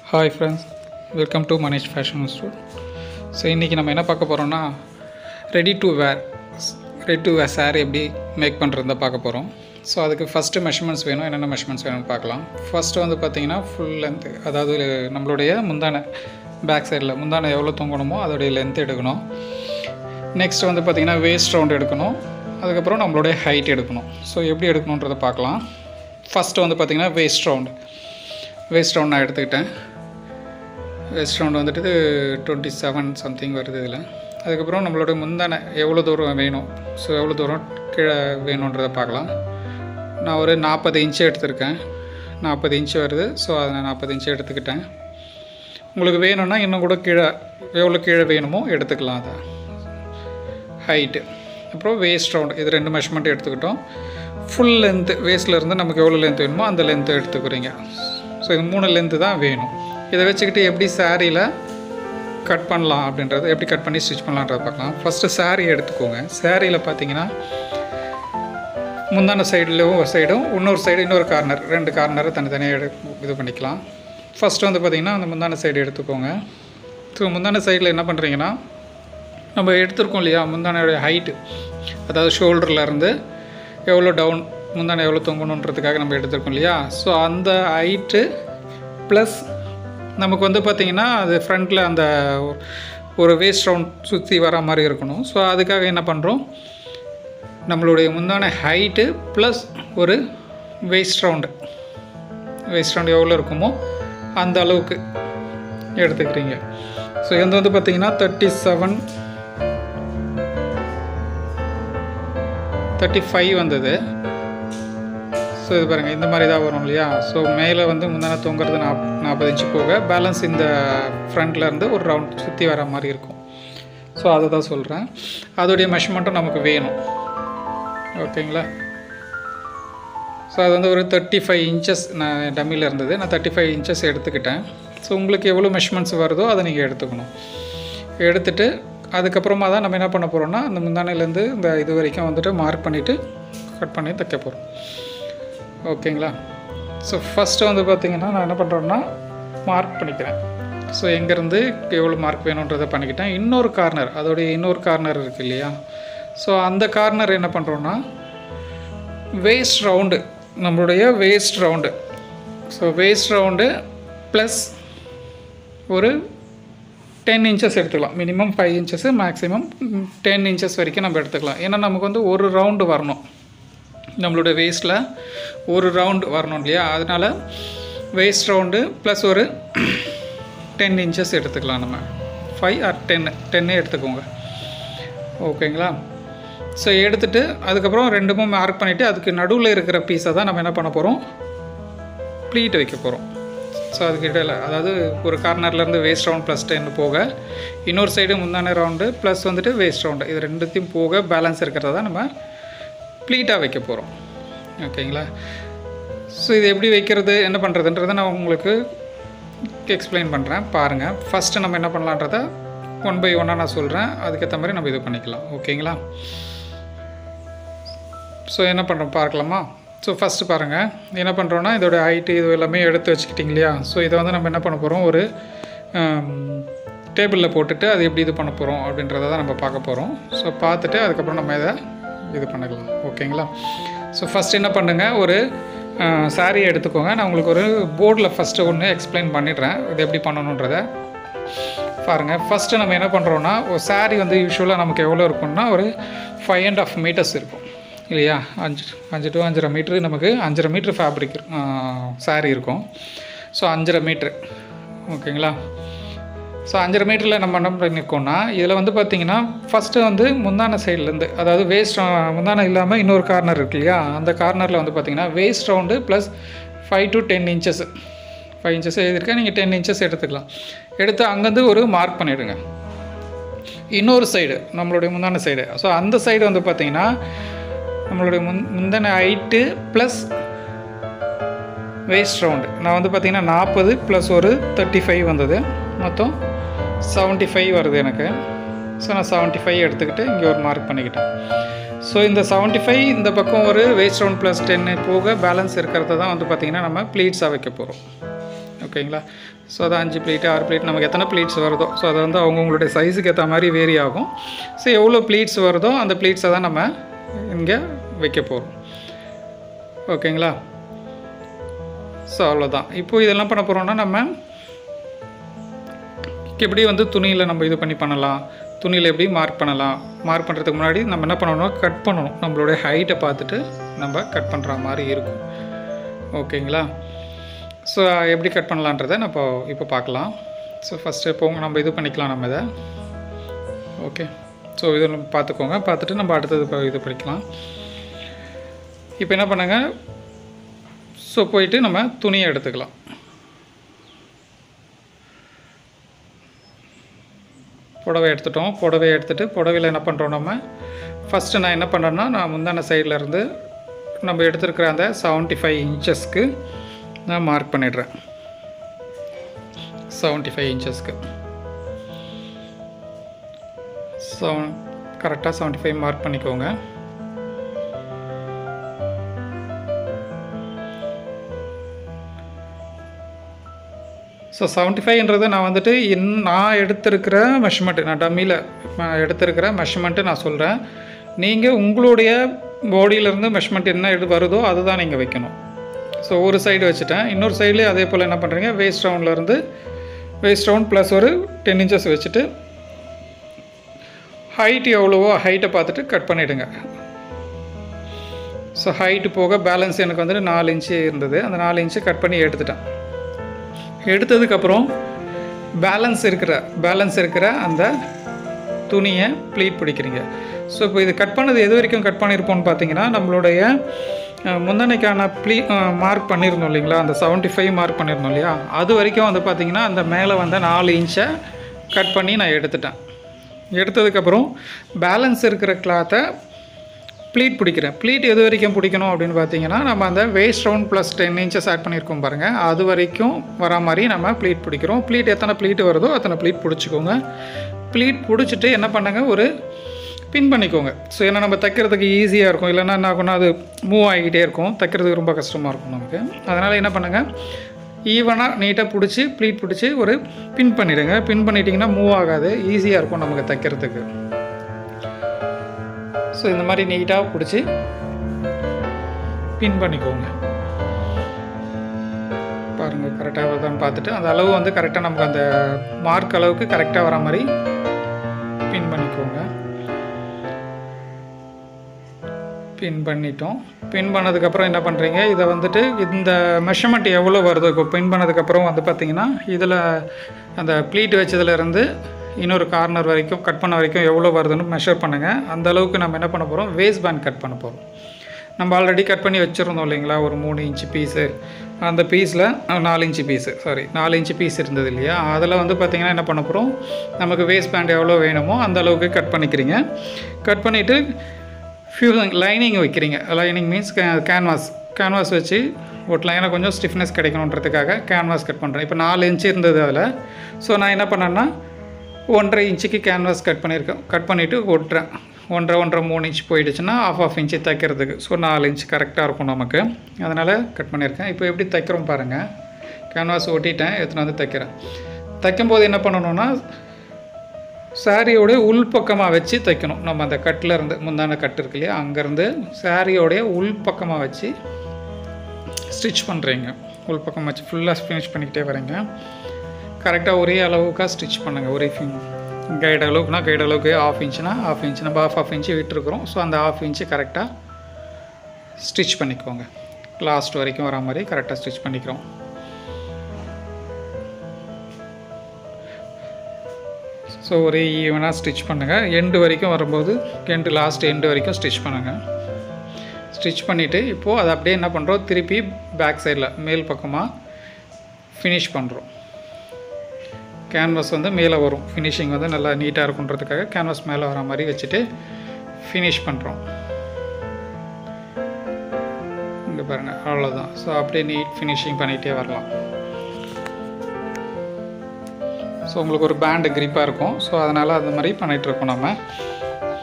hi friends welcome to Manish fashion institute so இன்றைக்கி நம்ம என்ன பார்க்க போகிறோம்னா ready to wear ready to wear saree எப்படி மேக் பண்ணுறது தான் பார்க்க போகிறோம் ஸோ அதுக்கு ஃபஸ்ட்டு மெஷர்மெண்ட்ஸ் வேணும் என்னென்ன மெஷர்மெண்ட்ஸ் வேணும்னு பார்க்கலாம் ஃபஸ்ட்டு வந்து பார்த்திங்கன்னா ஃபுல் லென்த்து அதாவது நம்மளுடைய முந்தான பேக் சைடில் முந்தான எவ்வளோ தொங்கணுமோ அதோடைய லென்த் எடுக்கணும் நெக்ஸ்ட் வந்து பார்த்திங்கன்னா வேஸ்ட் ரவுண்ட் எடுக்கணும் அதுக்கப்புறம் நம்மளுடைய ஹைட் எடுக்கணும் ஸோ எப்படி எடுக்கணுன்றதை பார்க்கலாம் ஃபஸ்ட்டு வந்து பார்த்திங்கன்னா வேஸ்ட் ரவுண்டு வேஸ்ட் ரவுண்ட் நான் எடுத்துக்கிட்டேன் வேஸ்ட் ரவுண்ட் வந்துட்டு டுவெண்ட்டி செவன் சம்திங் வருது இதில் அதுக்கப்புறம் நம்மளோட முந்தான எவ்வளோ தூரம் வேணும் ஸோ எவ்வளோ தூரம் கீழே வேணுன்றதை பார்க்கலாம் நான் ஒரு நாற்பது இன்ச்சு எடுத்திருக்கேன் நாற்பது இன்ச்சு வருது ஸோ அதை நான் நாற்பது இன்ச்சு எடுத்துக்கிட்டேன் உங்களுக்கு வேணும்னா இன்னும் கூட கீழே எவ்வளோ கீழே வேணுமோ எடுத்துக்கலாம் அதை ஹைட்டு அப்புறம் வேஸ்ட் ரவுண்ட் இது ரெண்டு மெஷர்மெண்ட் எடுத்துக்கிட்டோம் ஃபுல் லென்த்து வேஸ்ட்லேருந்து நமக்கு எவ்வளோ லென்த் வேணுமோ அந்த லென்த்து எடுத்துக்கிறீங்க ஸோ இது மூணு லென்த்து தான் வேணும் இதை வச்சுக்கிட்டு எப்படி சாரியில் கட் பண்ணலாம் அப்படின்றது எப்படி கட் பண்ணி ஸ்டிச் பண்ணலான்றத பார்க்கலாம் ஃபஸ்ட்டு saree எடுத்துக்கோங்க சாரியில் பார்த்தீங்கன்னா முந்தான சைட்லேயும் ஒரு சைடும் இன்னொரு சைடு இன்னொரு கார்னர் ரெண்டு கார்னரை தனித்தனியாக எடு இது பண்ணிக்கலாம் ஃபஸ்ட்டு வந்து பார்த்திங்கன்னா அந்த முந்தான சைடு எடுத்துக்கோங்க ஸோ முந்தான சைடில் என்ன பண்ணுறீங்கன்னா நம்ம எடுத்திருக்கோம் இல்லையா முந்தானையோடைய ஹைட்டு அதாவது ஷோல்டரில் இருந்து எவ்வளோ டவுன் முந்தானை எவ்வளோ தொங்கணுன்றதுக்காக நம்ம எடுத்திருக்கோம் இல்லையா ஸோ அந்த ஹைட்டு ப்ளஸ் நமக்கு வந்து பார்த்திங்கன்னா அது ஃப்ரண்ட்டில் அந்த ஒரு வேஸ்ட் ரவுண்ட் சுற்றி வர மாதிரி இருக்கணும் ஸோ அதுக்காக என்ன பண்ணுறோம் நம்மளுடைய முந்தான ஹைட்டு ப்ளஸ் ஒரு வேஸ்ட் ரவுண்டு வேஸ்ட் ரவுண்டு எவ்வளோ இருக்குமோ அந்த அளவுக்கு எடுத்துக்கிறீங்க ஸோ இது வந்து பார்த்திங்கன்னா தேர்ட்டி செவன் தேர்ட்டி ஃபைவ் வந்தது ஸோ இது பாருங்கள் இந்த மாதிரி தான் வரும் இல்லையா ஸோ மேலே வந்து முந்தான தொங்குறது நாப் நாற்பது இன்ச்சு போக பேலன்ஸ் இந்த ஃப்ரண்ட்ல இருந்து ஒரு ரவுண்ட் சுற்றி வர மாதிரி இருக்கும் ஸோ அதை தான் சொல்கிறேன் அதோடைய மெஷர்மெண்ட்டும் நமக்கு வேணும் ஓகேங்களா ஸோ அது வந்து ஒரு தேர்ட்டி ஃபைவ் இன்ச்சஸ் நான் டம்மியில் இருந்தது நான் தேர்ட்டி ஃபைவ் இன்ச்சஸ் எடுத்துக்கிட்டேன் ஸோ உங்களுக்கு எவ்வளோ மெஷர்மெண்ட்ஸ் வருதோ அதை நீங்கள் எடுத்துக்கணும் எடுத்துட்டு அதுக்கப்புறமா தான் நம்ம என்ன பண்ண போகிறோம்னா அந்த முந்தானையிலேருந்து இந்த இது வரைக்கும் வந்துட்டு மார்க் பண்ணிவிட்டு கட் பண்ணி தைக்க போகிறோம் ஓகேங்களா ஸோ ஃபஸ்ட்டு வந்து பார்த்திங்கன்னா நான் என்ன பண்ணுறேன்னா மார்க் பண்ணிக்கிறேன் ஸோ எங்கேருந்து எவ்வளோ மார்க் வேணுன்றதை பண்ணிக்கிட்டேன் இன்னொரு கார்னர் அதோடைய இன்னொரு கார்னர் இருக்குது இல்லையா ஸோ அந்த கார்னர் என்ன பண்ணுறோன்னா வேஸ்ட் ரவுண்டு நம்மளுடைய waist round so waist round plus ஒரு டென் இன்ச்சஸ் எடுத்துக்கலாம் minimum five inches maximum ten inches வரைக்கும் நம்ம எடுத்துக்கலாம் ஏன்னா நமக்கு வந்து ஒரு ரவுண்டு வரணும் நம்மளோட வேஸ்ட்டில் ஒரு ரவுண்டு வரணும் இல்லையா அதனால் வேஸ்ட் ரவுண்டு ப்ளஸ் ஒரு டென் இன்ச்சஸ் எடுத்துக்கலாம் நம்ம ஃபைவ் ஆர் டென்னு டென்னே எடுத்துக்கோங்க ஓகேங்களா ஸோ எடுத்துகிட்டு அதுக்கப்புறம் ரெண்டுமே மார்க் பண்ணிவிட்டு அதுக்கு நடுவில் இருக்கிற பீஸை தான் நம்ம என்ன பண்ண போகிறோம் ப்ளீட் வைக்க போகிறோம் ஸோ அதுக்கு இடையில அதாவது ஒரு கார்னர்லேருந்து வேஸ்ட் ரவுண்ட் ப்ளஸ் டென் போக இன்னொரு சைடு முந்தான ரவுண்டு ப்ளஸ் வந்துட்டு வேஸ்ட் ரவுண்டு இது ரெண்டுத்தையும் போக பேலன்ஸ் இருக்கிறத தான் நம்ம ப்ளீட்டாக வைக்க போகிறோம் ஓகேங்களா ஸோ இது எப்படி வைக்கிறது என்ன பண்ணுறதுன்றதை நான் உங்களுக்கு எக்ஸ்பிளைன் பண்ணுறேன் பாருங்கள் ஃபஸ்ட்டு நம்ம என்ன பண்ணலான்றத ஒன் பை ஒன்னாக நான் சொல்கிறேன் அதுக்கேற்ற மாதிரி நம்ம இது பண்ணிக்கலாம் ஓகேங்களா ஸோ என்ன பண்ணுறோம் பார்க்கலாமா ஸோ ஃபஸ்ட்டு பாருங்கள் என்ன பண்ணுறோன்னா இதோட ஹைட்டு இது எல்லாமே எடுத்து வச்சுக்கிட்டிங்க இல்லையா ஸோ இதை வந்து நம்ம என்ன பண்ண போகிறோம் ஒரு டேபிளில் போட்டுட்டு அது எப்படி இது பண்ண போகிறோம் அப்படின்றத தான் நம்ம பார்க்க போகிறோம் ஸோ பார்த்துட்டு அதுக்கப்புறம் நம்ம இதை இது பண்ணிக்கலாம் ஓகேங்களா ஸோ ஃபஸ்ட் என்ன பண்ணுங்கள் ஒரு சாரீ எடுத்துக்கோங்க நான் உங்களுக்கு ஒரு போர்டில் ஃபஸ்ட்டு ஒன்று எக்ஸ்பிளைன் பண்ணிடுறேன் இது எப்படி பண்ணணுன்றதை பாருங்கள் ஃபஸ்ட்டு நம்ம என்ன பண்ணுறோன்னா ஒரு சாரீ வந்து யூஸ்வலாக நமக்கு எவ்வளோ இருக்கும்னா ஒரு ஃபைவ் அண்ட் ஆஃப் மீட்டர்ஸ் இருக்கும் இல்லையா அஞ்சு அஞ்சு டு அஞ்சரை மீட்ரு நமக்கு அஞ்சரை மீட்ரு ஃபேப்ரிக் சாரீ இருக்கும் ஸோ அஞ்சரை மீட்ரு ஓகேங்களா ஸோ அஞ்சரை மீட்டரில் நம்ம என்ன பண்ணியிருக்கோம்னா இதில் வந்து பார்த்திங்கன்னா ஃபஸ்ட்டு வந்து முந்தான சைட்லேருந்து அதாவது வேஸ்ட் முந்தான இல்லாமல் இன்னொரு கார்னர் இருக்கு இல்லையா அந்த கார்னரில் வந்து பார்த்திங்கன்னா waist round plus five to ten inches five inches எழுதியிருக்கேன் நீங்கள் டென் இன்ச்சஸ் எடுத்துக்கலாம் எடுத்து அங்கேருந்து ஒரு மார்க் பண்ணிவிடுங்க இன்னொரு சைடு நம்மளுடைய முந்தான சைடு ஸோ அந்த சைடு வந்து பார்த்திங்கன்னா நம்மளுடைய முன் முந்தின ஹைட்டு ப்ளஸ் வேஸ்ட் ரவுண்டு நான் வந்து பார்த்திங்கன்னா நாற்பது ப்ளஸ் ஒரு தேர்ட்டி ஃபைவ் வந்தது மொத்தம் செவன்ட்டி ஃபைவ் வருது எனக்கு ஸோ நான் செவன்ட்டி ஃபைவ் எடுத்துக்கிட்டு இங்கே ஒரு மார்க் பண்ணிக்கிட்டேன் ஸோ இந்த செவன்ட்டி ஃபைவ் இந்த பக்கம் ஒரு வேஸ்ட் ரவுண்ட் ப்ளஸ் டென்னு போக பேலன்ஸ் இருக்கிறத தான் வந்து பார்த்திங்கன்னா நம்ம ப்ளீட்ஸாக வைக்க போகிறோம் ஓகேங்களா ஸோ அது அஞ்சு ப்ளீட்டு ஆறு ப்ளீட் நமக்கு எத்தனை ப்ளீட்ஸ் வருதோ ஸோ அது வந்து அவங்கவுங்களுடைய சைஸுக்கு ஏற்ற மாதிரி வேரி ஆகும் ஸோ எவ்வளோ ப்ளீட்ஸ் வருதோ அந்த ப்ளீட்ஸை தான் நம்ம இங்கே வைக்க போகிறோம் ஓகேங்களா ஸோ அவ்வளோதான் இப்போ இதெல்லாம் பண்ண போகிறோம்னா நம்ம எப்படி வந்து துணியில் நம்ம இது பண்ணி பண்ணலாம் துணியில் எப்படி மார்க் பண்ணலாம் மார்க் பண்ணுறதுக்கு முன்னாடி நம்ம என்ன பண்ணணும் கட் பண்ணணும் நம்மளுடைய ஹைட்டை பார்த்துட்டு நம்ம கட் பண்ணுற மாதிரி இருக்கும் ஓகேங்களா ஸோ எப்படி கட் பண்ணலான்றதை நம்ம இப்போ இப்போ பார்க்கலாம் ஸோ ஃபஸ்ட்டு இப்போ நம்ம இது பண்ணிக்கலாம் நம்ம இதை ஓகே ஸோ இது நம்ம பார்த்துக்கோங்க பார்த்துட்டு நம்ம அடுத்தது இப்போ இது படிக்கலாம் இப்போ என்ன பண்ணுங்க ஸோ போயிட்டு நம்ம துணியை எடுத்துக்கலாம் புடவை எடுத்துட்டோம் புடவை எடுத்துகிட்டு புடவையில் என்ன பண்ணுறோம் நம்ம ஃபஸ்ட்டு நான் என்ன பண்ணுறேன்னா நான் முந்தான சைடில் இருந்து நம்ம எடுத்துருக்கிற அந்த செவன்ட்டி ஃபைவ் இன்ச்சஸ்க்கு நான் மார்க் பண்ணிடுறேன் செவன்ட்டி ஃபைவ் இன்ச்சஸ்க்கு செவன் கரெக்டாக செவன்ட்டி ஃபைவ் மார்க் பண்ணிக்கோங்க ஸோ செவன்ட்டி ஃபைவ்ன்றது நான் வந்துட்டு இன் நான் எடுத்திருக்கிற மெஷர்மெண்ட்டு நான் டம்மியில் எடுத்திருக்கிற மெஷர்மெண்ட்டு நான் சொல்கிறேன் நீங்கள் உங்களுடைய பாடியிலேருந்து மெஷர்மெண்ட் என்ன எடு வருதோ அதுதான் நீங்கள் வைக்கணும் ஸோ ஒரு சைடு வச்சுட்டேன் இன்னொரு சைட்லேயே அதே போல் என்ன பண்ணுறீங்க வேஸ்ட் ரவுண்ட்லேருந்து வேஸ்ட் ரவுண்ட் ப்ளஸ் ஒரு டென் இன்ச்சஸ் வச்சுட்டு ஹைட் எவ்வளவோ ஹைட்டை பார்த்துட்டு கட் பண்ணிவிடுங்க ஸோ ஹைட்டு போக பேலன்ஸ் எனக்கு வந்துட்டு நாலு இன்ச்சு இருந்தது அந்த நாலு இன்ச்சு கட் பண்ணி எடுத்துட்டேன் எடுத்ததுக்கப்புறம் பேலன்ஸ் இருக்கிற பேலன்ஸ் இருக்கிற அந்த துணியை ப்ளீட் பிடிக்கிறீங்க ஸோ இப்போ இது கட் பண்ணது எது வரைக்கும் கட் பண்ணியிருப்போம்னு பார்த்தீங்கன்னா நம்மளுடைய அஹ், முந்தனைக்கான ப்ளீ மார்க் பண்ணியிருந்தோம் இல்லைங்களா அந்த செவன்ட்டி ஃபைவ் மார்க் பண்ணியிருந்தோம் இல்லையா அது வரைக்கும் வந்து பார்த்திங்கன்னா அந்த மேலே வந்த நாலு இன்ச்சை கட் பண்ணி நான் எடுத்துட்டேன் எடுத்ததுக்கப்புறம் பேலன்ஸ் இருக்கிற கிளாத்தை ப்ளீட் பிடிக்கிறேன் ப்ளீட் எது வரைக்கும் பிடிக்கணும் அப்படின்னு பார்த்தீங்கன்னா நம்ம அந்த waist round plus ten inches add பண்ணியிருக்கோம் பாருங்கள் அது வரைக்கும் வர மாதிரி நம்ம ப்ளீட் பிடிக்கிறோம் ப்ளீட் எத்தனை ப்ளீட் வருதோ அத்தனை ப்ளீட் பிடிச்சிக்கோங்க ப்ளீட் பிடிச்சிட்டு என்ன பண்ணுங்க ஒரு பின் பண்ணிக்கோங்க ஸோ ஏன்னா நம்ம தைக்கிறதுக்கு ஈஸியாக இருக்கும் இல்லைன்னா என்ன ஆகும்னா அது மூவ் ஆகிக்கிட்டே இருக்கும் தைக்கிறதுக்கு ரொம்ப கஷ்டமாக இருக்கும் நமக்கு அதனால் என்ன பண்ணுங்கள் ஈவனாக நீட்டாக பிடிச்சி ப்ளீட் பிடிச்சி ஒரு பின் பண்ணிவிடுங்க பின் பண்ணிட்டீங்கன்னா மூவ் ஆகாது ஈஸியாக இருக்கும் நமக்கு தைக்கிறதுக்கு ஸோ இந்த மாதிரி நீட்டாக பிடிச்சி பின் பண்ணிக்கோங்க பாருங்கள் கரெக்டாக வருதான்னு பார்த்துட்டு அந்த அளவு வந்து கரெக்டாக நமக்கு அந்த மார்க் அளவுக்கு கரெக்டாக வர மாதிரி பின் பண்ணிக்கோங்க பின் பண்ணிட்டோம் பின் பண்ணதுக்கப்புறம் என்ன பண்ணுறீங்க இதை வந்துட்டு இந்த மெஷர்மெண்ட் எவ்வளோ வருதோ இப்போ பின் பண்ணதுக்கப்புறம் வந்து பார்த்தீங்கன்னா இதில் அந்த ப்ளீட் வச்சதுலேருந்து இன்னொரு கார்னர் வரைக்கும் கட் பண்ண வரைக்கும் எவ்வளோ வருதுன்னு மெஷர் பண்ணுங்கள் அந்த அளவுக்கு நம்ம என்ன பண்ண போகிறோம் வேஸ்ட் பேண்ட் கட் பண்ண போகிறோம் நம்ம ஆல்ரெடி கட் பண்ணி வச்சுருந்தோம் இல்லைங்களா ஒரு மூணு இன்ச்சு பீஸு அந்த பீஸில் நாலு இன்ச்சு பீஸு சாரி நாலு இன்ச்சு பீஸ் இருந்தது இல்லையா அதில் வந்து பார்த்திங்கன்னா என்ன பண்ண போகிறோம் நமக்கு வேஸ்ட் பேண்ட் எவ்வளோ வேணுமோ அந்த அளவுக்கு கட் பண்ணிக்கிறீங்க கட் பண்ணிவிட்டு ஃபியூசிங் லைனிங் வைக்கிறீங்க லைனிங் மீன்ஸ் கேன்வாஸ் கேன்வாஸ் வச்சு ஒட்டலாம் ஏன்னா கொஞ்சம் ஸ்டிஃப்னஸ் கிடைக்கணுன்றதுக்காக கேன்வாஸ் கட் பண்ணுறேன் இப்போ நாலு இன்ச்சு இருந்தது அதில் ஸோ நான் என்ன பண்ணேன்னா ஒன்றரை இன்ச்சுக்கு கேன்வாஸ் கட் பண்ணியிருக்கேன் கட் பண்ணிவிட்டு ஒட்டுறேன் ஒன்றரை ஒன்றரை மூணு இன்ச் போயிடுச்சுன்னா ஆஃப் ஆஃப் இன்ச்சு தைக்கிறதுக்கு ஸோ நாலு இன்ச் கரெக்டாக இருக்கும் நமக்கு அதனால் கட் பண்ணியிருக்கேன் இப்போ எப்படி தைக்கிறோம் பாருங்கள் கேன்வாஸ் ஒட்டிட்டேன் எடுத்துன்னு வந்து தைக்கிறேன் தைக்கும்போது என்ன பண்ணணும்னா சாரியோடைய உள்பக்கமாக வச்சு தைக்கணும் நம்ம அந்த கட்டில் இருந்து முந்தான கட்டு இருக்கு இல்லையா அங்கேருந்து சாரியோடைய உள்பக்கமாக வச்சு ஸ்டிச் பண்ணுறீங்க உள்பக்கம் வச்சு ஃபுல்லாக ஃபினிஷ் பண்ணிக்கிட்டே வரீங்க கரெக்டாக ஒரே அளவுக்காக ஸ்டிச் பண்ணுங்கள் ஒரே கைடு அளவுக்குனா கைடு அளவுக்கு ஆஃப் இன்ச்சுனா ஆஃப் இன்ச் நம்ம ஆஃப் ஆஃப் இன்ச்சு விட்டுருக்குறோம் ஸோ அந்த ஆஃப் இன்ச்சு கரெக்டாக ஸ்டிச் பண்ணிக்கோங்க லாஸ்ட் வரைக்கும் வர மாதிரி கரெக்டாக ஸ்டிச் பண்ணிக்கிறோம் ஸோ ஒரே ஈவனாக ஸ்டிச் பண்ணுங்கள் எண்டு வரைக்கும் வரும்போது எண்டு லாஸ்ட் எண்டு வரைக்கும் ஸ்டிச் பண்ணுங்கள் ஸ்டிச் பண்ணிவிட்டு இப்போது அதை அப்படியே என்ன பண்ணுறோம் திருப்பி பேக் சைடில் மேல் பக்கமாக ஃபினிஷ் பண்ணுறோம் கேன்வாஸ் வந்து மேலே வரும் ஃபினிஷிங் வந்து நல்லா நீட்டாக இருக்குன்றதுக்காக கேன்வாஸ் மேலே வர மாதிரி வச்சுட்டு ஃபினிஷ் பண்ணுறோம் இங்கே பாருங்கள் அவ்வளோதான் ஸோ அப்படியே நீட் ஃபினிஷிங் பண்ணிகிட்டே வரலாம் ஸோ உங்களுக்கு ஒரு பேண்டு கிரிப்பாக இருக்கும் ஸோ அதனால் அந்த மாதிரி பண்ணிகிட்ருக்கோம் நம்ம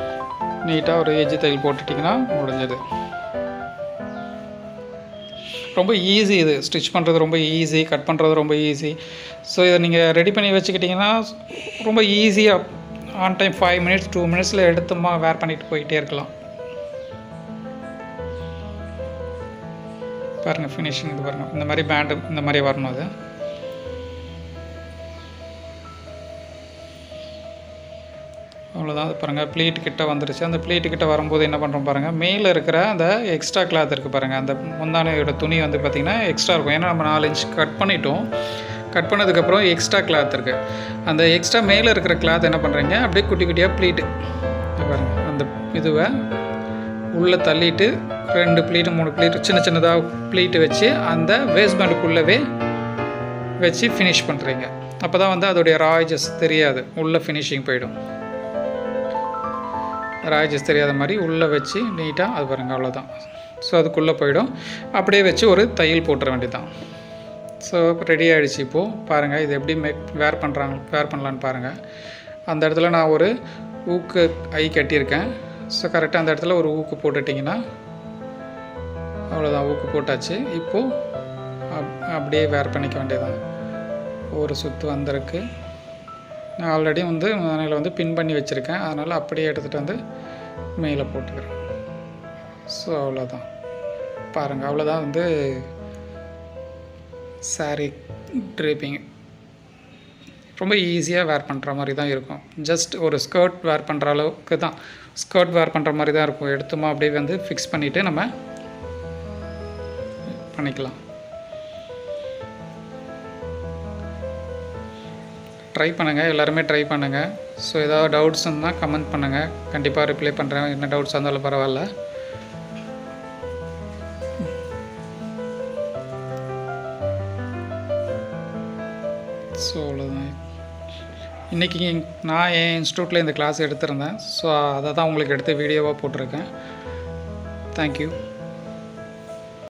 நீட்டாக ஒரு ஏஜ் தையல் போட்டுட்டிங்கன்னா முடிஞ்சது ரொம்ப ஈஸி இது ஸ்டிச் பண்ணுறது ரொம்ப ஈஸி கட் பண்ணுறது ரொம்ப ஈஸி ஸோ இதை நீங்கள் ரெடி பண்ணி வச்சுக்கிட்டிங்கன்னா ரொம்ப ஈஸியாக on time five minutes two மினிட்ஸில் எடுத்துமா வேர் பண்ணிட்டு போயிட்டே இருக்கலாம் பாருங்கள் ஃபினிஷிங் இது பாருங்கள் இந்த மாதிரி பேண்டு இந்த மாதிரி வரணும் அது அவ்வளோதான் அது பாருங்கள் ப்ளீட் கிட்ட வந்துருச்சு அந்த ப்ளீட் கிட்ட வரும்போது என்ன பண்ணுறோம் பாருங்கள் மேலே இருக்கிற அந்த எக்ஸ்ட்ரா கிளாத் இருக்குது பாருங்கள் அந்த முந்தானையோட துணி வந்து பார்த்திங்கன்னா எக்ஸ்ட்ரா இருக்கும் ஏன்னா நம்ம நாலு இன்ச் கட் பண்ணிட்டோம் கட் பண்ணதுக்கப்புறம் எக்ஸ்ட்ரா கிளாத் இருக்குது அந்த எக்ஸ்ட்ரா மேலே இருக்கிற கிளாத் என்ன பண்ணுறீங்க அப்படியே குட்டி குட்டியாக ப்ளீட்டு பாருங்கள் அந்த இதுவை உள்ளே தள்ளிட்டு ரெண்டு ப்ளீட்டு மூணு ப்ளீட்டு சின்ன சின்னதாக ப்ளீட்டு வச்சு அந்த வேஸ்ட் பேண்டுக்குள்ளவே வச்சு ஃபினிஷ் பண்ணுறீங்க அப்போ தான் வந்து அதோடைய ராய்ஜஸ் தெரியாது உள்ளே ஃபினிஷிங் போயிடும் ராய்ஜஸ் தெரியாத மாதிரி உள்ளே வச்சு நீட்டாக அது பாருங்கள் அவ்வளோதான் ஸோ அதுக்குள்ளே போயிடும் அப்படியே வச்சு ஒரு தையல் போட்டுற வேண்டியதான் ஸோ ரெடி ஆகிடுச்சு இப்போது பாருங்கள் இது எப்படி மேக் வேர் பண்ணுறாங்க வேர் பண்ணலான்னு பாருங்கள் அந்த இடத்துல நான் ஒரு ஊக்கு ஐ கட்டியிருக்கேன் ஸோ கரெக்டாக அந்த இடத்துல ஒரு ஊக்கு போட்டுட்டிங்கன்னா அவ்வளோதான் ஊக்கு போட்டாச்சு இப்போது அப் அப்படியே வேர் பண்ணிக்க வேண்டியதான் ஒரு சுற்று வந்திருக்கு நான் ஆல்ரெடி வந்து அதில் வந்து பின் பண்ணி வச்சுருக்கேன் அதனால் அப்படியே எடுத்துகிட்டு வந்து மேலே போட்டுக்கிறேன் ஸோ அவ்வளோதான் பாருங்கள் அவ்வளோதான் வந்து சாரீ ட்ரேப்பிங் ரொம்ப ஈஸியாக வேர் பண்ணுற மாதிரி தான் இருக்கும் ஜஸ்ட் ஒரு ஸ்கர்ட் வேர் பண்ணுற அளவுக்கு தான் ஸ்கர்ட் வேர் பண்ணுற மாதிரி தான் இருக்கும் எடுத்துமா அப்படியே வந்து ஃபிக்ஸ் பண்ணிவிட்டு நம்ம பண்ணிக்கலாம் ட்ரை பண்ணுங்கள் எல்லாருமே ட்ரை பண்ணுங்கள் ஸோ ஏதாவது டவுட்ஸ் இருந்தால் கமெண்ட் பண்ணுங்கள் கண்டிப்பாக ரிப்ளை பண்ணுறேன் என்ன டவுட்ஸ் இருந்தாலும் பரவாயில்ல ஸோ அவ்வளோதான் இன்றைக்கி நான் என் இன்ஸ்டியூட்டில் இந்த கிளாஸ் எடுத்திருந்தேன் ஸோ அதை தான் உங்களுக்கு எடுத்து வீடியோவாக போட்டிருக்கேன் தேங்க்யூ